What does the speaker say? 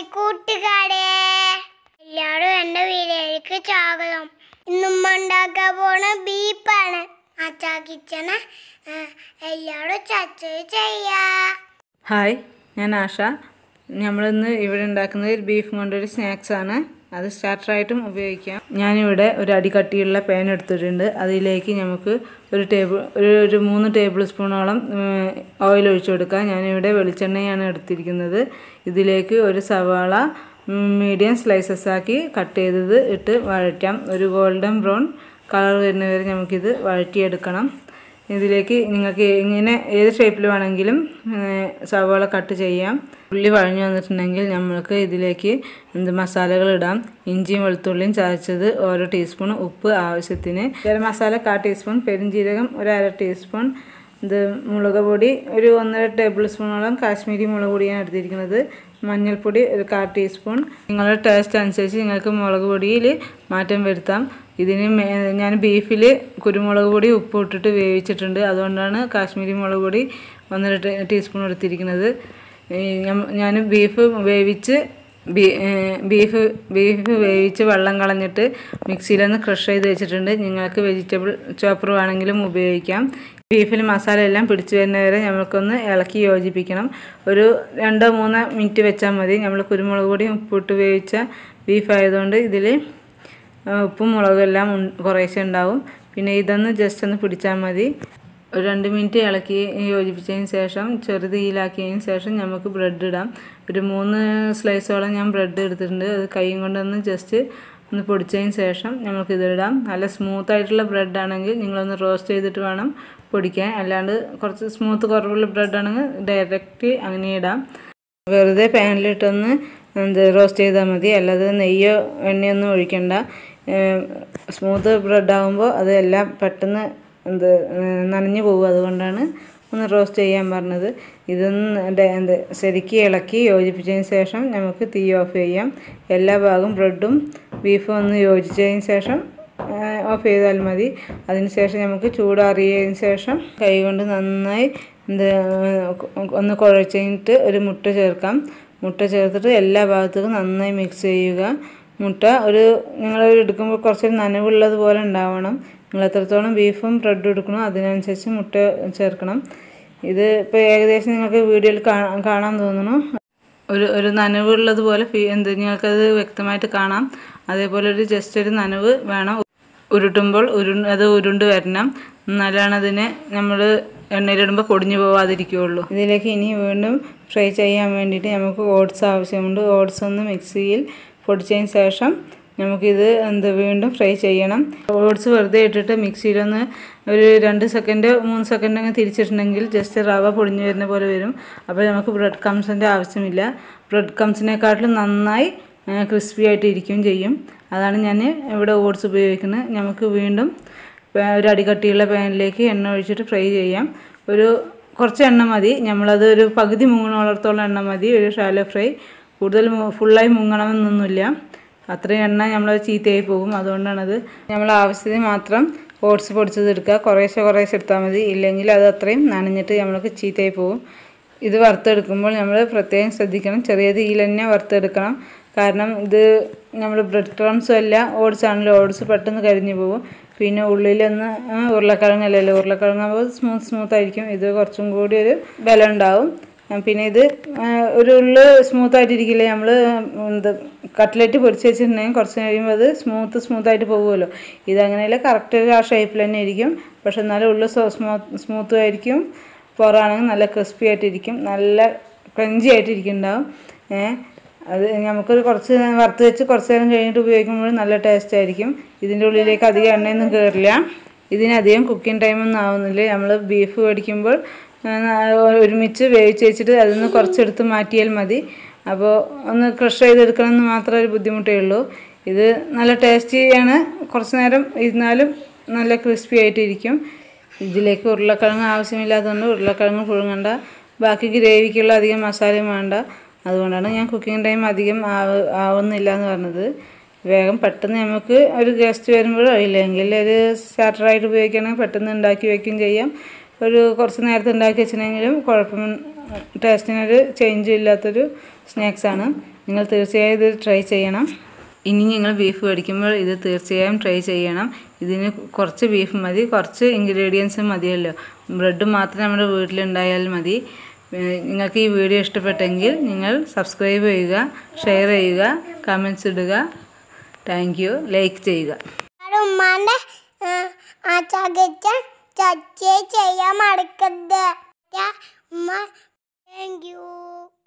കൂട്ടുകാരെ എല്ലാവരും എൻ്റെ വീഡിയോയിലേക്ക് സ്വാഗതം ഇന്നും ഉണ്ടാക്കാൻ പോണ ബീപ്പാണ് അച്ചാ കിച്ചണ് എല്ലാവരും സബ്സ്ക്രൈബ് ചെയ്യാ ഹായ് ഞാൻ ആഷ നമ്മളിന്ന് ഇവിടെ ഉണ്ടാക്കുന്നത് ഒരു ബീഫ് കൊണ്ടൊരു സ്നാക്സ് ആണ് അത് സ്റ്റാർട്ടറായിട്ടും ഉപയോഗിക്കാം ഞാനിവിടെ ഒരു അടികട്ടിയുള്ള പാൻ എടുത്തിട്ടുണ്ട് അതിലേക്ക് നമുക്ക് ഒരു ടേബിൾ ഒരു ഒരു മൂന്ന് ടേബിൾ സ്പൂണോളം ഓയിൽ ഒഴിച്ചു കൊടുക്കാം ഞാനിവിടെ വെളിച്ചെണ്ണയാണ് എടുത്തിരിക്കുന്നത് ഇതിലേക്ക് ഒരു സവാള മീഡിയം സ്ലൈസസ് ആക്കി കട്ട് ചെയ്തത് ഇട്ട് വഴറ്റാം ഒരു ഗോൾഡൻ ബ്രൗൺ കളർ വരുന്നവരെ നമുക്കിത് വഴറ്റിയെടുക്കണം ഇതിലേക്ക് നിങ്ങൾക്ക് ഇങ്ങനെ ഏത് ഷേപ്പിൽ വേണമെങ്കിലും ഏഹ്, സവാള കട്ട് ചെയ്യാം ഉള്ളി വഴഞ്ഞു വന്നിട്ടുണ്ടെങ്കിൽ നമ്മൾക്ക് ഇതിലേക്ക് എന്ത് മസാലകൾ ഇടാം ഇഞ്ചിയും വെളുത്തുള്ളിയും ചതച്ചത് ഓരോ ടീസ്പൂൺ ഉപ്പ് ആവശ്യത്തിന് ഗരം മസാല കാ ടീസ്പൂൺ പെരിഞ്ജീരകം ഒരു അര ടീസ്പൂൺ ഇത് മുളക് പൊടി ഒരു ഒന്നര ടേബിൾ സ്പൂണോളം കാശ്മീരി മുളക് പൊടിയാണ് എടുത്തിരിക്കുന്നത് മഞ്ഞൾപ്പൊടി ഒരു കാ ടീസ്പൂൺ നിങ്ങളുടെ ടേസ്റ്റ് അനുസരിച്ച് നിങ്ങൾക്ക് മുളക് പൊടിയിൽ മാറ്റം വരുത്താം ഇതിന് മേ- ഞാൻ ബീഫിൽ കുരുമുളക് പൊടി ഉപ്പ് ഇട്ടിട്ട് വേവിച്ചിട്ടുണ്ട് അതുകൊണ്ടാണ് കാശ്മീരി മുളക് പൊടി ഒന്നര ടീ- ടീസ്പൂൺ എടുത്തിരിക്കുന്നത് ഞാൻ ബീഫ് വേവിച്ച് ബീ- ഏഹ് ബീഫ് ബീഫ് വേവിച്ച് വെള്ളം കളഞ്ഞിട്ട് മിക്സിയിലൊന്ന് ക്രഷ് ചെയ്ത് വെച്ചിട്ടുണ്ട് നിങ്ങൾക്ക് വെജിറ്റബിൾ ചോപ്പർ വേണമെങ്കിലും ഉപയോഗിക്കാം ബീഫിൽ മസാല എല്ലാം പിടിച്ചു വരുന്നവരെ നമുക്കൊന്ന് ഇളക്കി യോജിപ്പിക്കണം ഒരു രണ്ടോ മൂന്നോ മിനിറ്റ് വെച്ചാൽ മതി നമ്മൾ കുരുമുളക് പൊടിയും ഉപ്പിട്ട് വേവിച്ച ബീഫ് ആയതുകൊണ്ട് ഇതിൽ ഉപ്പും മുളകും എല്ലാം ഉൺ- കുറേശ്ശെ ഉണ്ടാവും പിന്നെ ഇതൊന്ന് ജസ്റ്റ് ഒന്ന് പിടിച്ചാൽ മതി ഒരു രണ്ട് മിനിറ്റ് ഇളക്കി യോജിപ്പിച്ചതിന് ശേഷം ചെറുതീയിലാക്കിയതിന് ശേഷം നമുക്ക് ബ്രെഡ് ഇടാം ഒരു മൂന്ന് സ്ലൈസോളം ഞാൻ ബ്രെഡ് എടുത്തിട്ടുണ്ട് അത് കൈയും കൊണ്ടൊന്ന് ജസ്റ്റ് ഒന്ന് പൊടിച്ചതിന് ശേഷം നമുക്ക് ഇതിടാം നല്ല സ്മൂത്ത് ആയിട്ടുള്ള ബ്രെഡ് ആണെങ്കിൽ നിങ്ങളൊന്ന് റോസ്റ്റ് ചെയ്തിട്ട് വേണം പൊടിക്കാൻ അല്ലാണ്ട് കുറച്ച് സ്മൂത്ത് കുറവുള്ള ബ്രെഡ് ആണെങ്കിൽ ഡയറക്റ്റ് അങ്ങനെ ഇടാം വെറുതെ പാനിലിട്ടൊന്ന് എന്ത് റോസ്റ്റ് ചെയ്താൽ മതി അല്ലാതെ നെയ്യോ എണ്ണയൊന്നും ഒഴിക്കണ്ട സ്മൂത്ത് ബ്രെഡ് ആകുമ്പോൾ അതെല്ലാം പെട്ടെന്ന് എന്ത് ഏഹ് നനഞ്ഞു പോകും അതുകൊണ്ടാണ് ഒന്ന് റോസ്റ്റ് ചെയ്യാൻ പറഞ്ഞത് ഇതൊന്ന് ഡ- എന്ത് ശരിക്ക് ഇളക്കി യോജിപ്പിച്ചതിന് ശേഷം നമുക്ക് തീ ഓഫ് ചെയ്യാം എല്ലാ ഭാഗവും ബ്രെഡും ബീഫും ഒന്ന് യോജിച്ചതിന് ശേഷം ഓഫ് ചെയ്താൽ മതി അതിനുശേഷം നമുക്ക് ചൂടാറിയതിന് ശേഷം കൈ കൊണ്ട് നന്നായി എന്ത് ഒന്ന് കുഴച്ച് കഴിഞ്ഞിട്ട് ഒരു മുട്ട ചേർക്കാം മുട്ട ചേർത്തിട്ട് എല്ലാ ഭാഗത്തേക്കും നന്നായി മിക്സ് ചെയ്യുക മുട്ട ഒരു നിങ്ങൾ എടുക്കുമ്പോൾ കുറച്ചൊരു നനവുള്ളത് പോലെ ഉണ്ടാവണം നിങ്ങൾ എത്രത്തോളം ബീഫും ബ്രെഡും എടുക്കണോ അതിനനുസരിച്ച് മുട്ട ചേർക്കണം ഇത് ഇപ്പോൾ ഏകദേശം നിങ്ങൾക്ക് വീഡിയോയിൽ കാണാൻ കാണാൻ തോന്നുന്നു ഒരു ഒരു നനവുള്ളത് പോലെ ഫീ എന്ത് നിങ്ങൾക്കത് വ്യക്തമായിട്ട് കാണാം അതേപോലെ ഒരു ജസ്റ്റ് ഒരു നനവ് വേണം ഉരുട്ടുമ്പോൾ ഉരു അത് ഉരുണ്ട് വരണം എന്നാലാണ് അതിനെ നമ്മൾ എണ്ണയിലിടുമ്പോൾ പൊടിഞ്ഞു പോവാതിരിക്കുകയുള്ളൂ ഇതിലേക്ക് ഇനി വീണ്ടും ഫ്രൈ ചെയ്യാൻ വേണ്ടിയിട്ട് നമുക്ക് ഓട്സ് ആവശ്യമുണ്ട് ഓട്സ് ഒന്ന് മിക്സിയിൽ പൊടിച്ചതിന് ശേഷം നമുക്കിത് എന്ത് വീണ്ടും ഫ്രൈ ചെയ്യണം ഓട്സ് വെറുതെ ഇട്ടിട്ട് മിക്സിയിലൊന്ന് ഒരു രണ്ട് സെക്കൻഡ് മൂന്ന് സെക്കൻഡ് അങ്ങ് തിരിച്ചിട്ടുണ്ടെങ്കിൽ ജസ്റ്റ് റവ പൊടിഞ്ഞു വരുന്ന പോലെ വരും അപ്പോൾ നമുക്ക് ബ്രെഡ് കംസിൻ്റെ ആവശ്യമില്ല ബ്രെഡ് കംസിനെക്കാട്ടിലും നന്നായി ക്രിസ്പി ആയിട്ട് ഇരിക്കുകയും ചെയ്യും അതാണ് ഞാൻ ഇവിടെ ഓട്സ് ഉപയോഗിക്കുന്നത് നമുക്ക് വീണ്ടും പാ- ഒരു അടികട്ടിയുള്ള പാനിലേക്ക് എണ്ണ ഒഴിച്ചിട്ട് ഫ്രൈ ചെയ്യാം ഒരു കുറച്ച് എണ്ണ മതി നമ്മളത് ഒരു പകുതി മുങ്ങണോളത്തോളം എണ്ണ മതി ഒരു ഷാലോ ഫ്രൈ കൂടുതൽ മു- ഫുള്ളായി മുങ്ങണമെന്നൊന്നുമില്ല അത്രയും എണ്ണ നമ്മൾ ചീത്തയായി പോകും അതുകൊണ്ടാണത് നമ്മൾ ആവശ്യത്തിന് മാത്രം ഓട്സ് പൊടിച്ചത് എടുക്കുക കുറേശ്ശെ കുറേശ്ശെ എടുത്താൽ മതി ഇല്ലെങ്കിൽ അത് അത്രയും നനഞ്ഞിട്ട് നമ്മൾക്ക് ചീത്തയായി പോകും ഇത് വറുത്തെടുക്കുമ്പോൾ നമ്മൾ പ്രത്യേകം ശ്രദ്ധിക്കണം ചെറിയ തീയിൽ തന്നെ വറുത്തെടുക്കണം കാരണം ഇത് നമ്മൾ ബ്രെഡ് ക്രംസും അല്ല ഓട്സ് ആണല്ലോ ഓട്സ് പെട്ടെന്ന് കരിഞ്ഞു പോകും പിന്നെ ഉള്ളിലൊന്ന് ആ, ഉരുളക്കിഴങ്ങല്ലല്ലോ ഉരുളക്കിഴങ്ങാകുമ്പോൾ സ്മൂത്ത് സ്മൂത്ത് ആയിരിക്കും ഇത് കുറച്ചും കൂടി ഒരു ബലം ഉണ്ടാവും ആ, പിന്നെ ഇത് ആ, ഒരു ഉള്ളു സ്മൂത്ത് ആയിട്ടിരിക്കില്ല നമ്മൾ എന്ത് കട്ട്ലറ്റ് പൊരിച്ച് വെച്ചിട്ടുണ്ടെങ്കിൽ കുറച്ച് കഴിയുമ്പോൾ അത് സ്മൂത്ത് സ്മൂത്ത് ആയിട്ട് പോകുമല്ലോ ഇതങ്ങനെയല്ല കറക്റ്റ് ആ ഷേപ്പിൽ തന്നെ ഇരിക്കും പക്ഷെ എന്നാലും ഉള്ളു സ്മൂത്ത് സ്മൂത്തും ആയിരിക്കും പുറമാണെങ്കിൽ നല്ല ക്രിസ്പി ആയിട്ടിരിക്കും നല്ല ക്രഞ്ചി ആയിട്ടിരിക്കുന്നുണ്ടാവും ഏഹ് അത് നമുക്കൊരു കുറച്ച് വറുത്ത് വെച്ച് കുറച്ച് നേരം കഴിഞ്ഞിട്ട് ഉപയോഗിക്കുമ്പോൾ നല്ല ടേസ്റ്റ് ആയിരിക്കും ഇതിൻ്റെ ഉള്ളിലേക്ക് അധികം എണ്ണയൊന്നും കയറില്ല ഇതിനധികം കുക്കിംഗ് ടൈമൊന്നും ആവുന്നില്ല നമ്മൾ ബീഫ് മേടിക്കുമ്പോൾ ആ, ഒരുമിച്ച് വേവിച്ച് വെച്ചിട്ട് അതിൽ നിന്ന് കുറച്ചെടുത്ത് മാറ്റിയാൽ മതി അപ്പോൾ ഒന്ന് ക്രഷ് ചെയ്തെടുക്കണമെന്ന് മാത്രമേ ഒരു ബുദ്ധിമുട്ടേ ഉള്ളൂ ഇത് നല്ല ടേസ്റ്റിയാണ് കുറച്ച് നേരം ഇരുന്നാലും നല്ല ക്രിസ്പി ആയിട്ടിരിക്കും ഇതിലേക്ക് ഉരുളക്കിഴങ്ങ് ആവശ്യമില്ലാത്തതുകൊണ്ട് ഉരുളക്കിഴങ്ങ് പുഴുങ്ങണ്ട ബാക്കി ഗ്രേവിക്കുള്ള അധികം മസാലയും വേണ്ട അതുകൊണ്ടാണ് ഞാൻ കുക്കിംഗ് ടൈം അധികം ആവ് ആവുന്നില്ല എന്ന് പറഞ്ഞത് വേഗം പെട്ടെന്ന് നമുക്ക് ഒരു ഗസ്റ്റ് വരുമ്പോഴോ ഇല്ലെങ്കിൽ ഒരു സ്റ്റാർട്ടറായിട്ട് ഉപയോഗിക്കുകയാണെങ്കിൽ പെട്ടെന്ന് ഉണ്ടാക്കി വയ്ക്കുകയും ചെയ്യാം ഒരു കുറച്ച് നേരത്തെ ഉണ്ടാക്കി വെച്ചിട്ടുണ്ടെങ്കിലും കുഴപ്പം ടേസ്റ്റിനൊരു ചേഞ്ചും ഇല്ലാത്തൊരു സ്നാക്സാണ് നിങ്ങൾ തീർച്ചയായും ഇത് ട്രൈ ചെയ്യണം ഇനി നിങ്ങൾ ബീഫ് മേടിക്കുമ്പോൾ ഇത് തീർച്ചയായും ട്രൈ ചെയ്യണം ഇതിന് കുറച്ച് ബീഫ് മതി കുറച്ച് ഇൻഗ്രീഡിയൻസ് മതിയല്ലോ ബ്രെഡ് മാത്രം നമ്മുടെ വീട്ടിലുണ്ടായാൽ മതി ഏഹ് നിങ്ങൾക്ക് ഈ വീഡിയോ ഇഷ്ടപ്പെട്ടെങ്കിൽ നിങ്ങൾ സബ്സ്ക്രൈബ് ചെയ്യുക ഷെയർ ചെയ്യുക കമൻസ് ഇടുക താങ്ക് യു ലൈക്ക് ചെയ്യുക അവിടെ ഉമ്മാന്റെ ആ ചകച്ച ചച്ചയെ ചെയ്യാൻ മടക്കരുത് ഉമ്മ താങ്ക് യു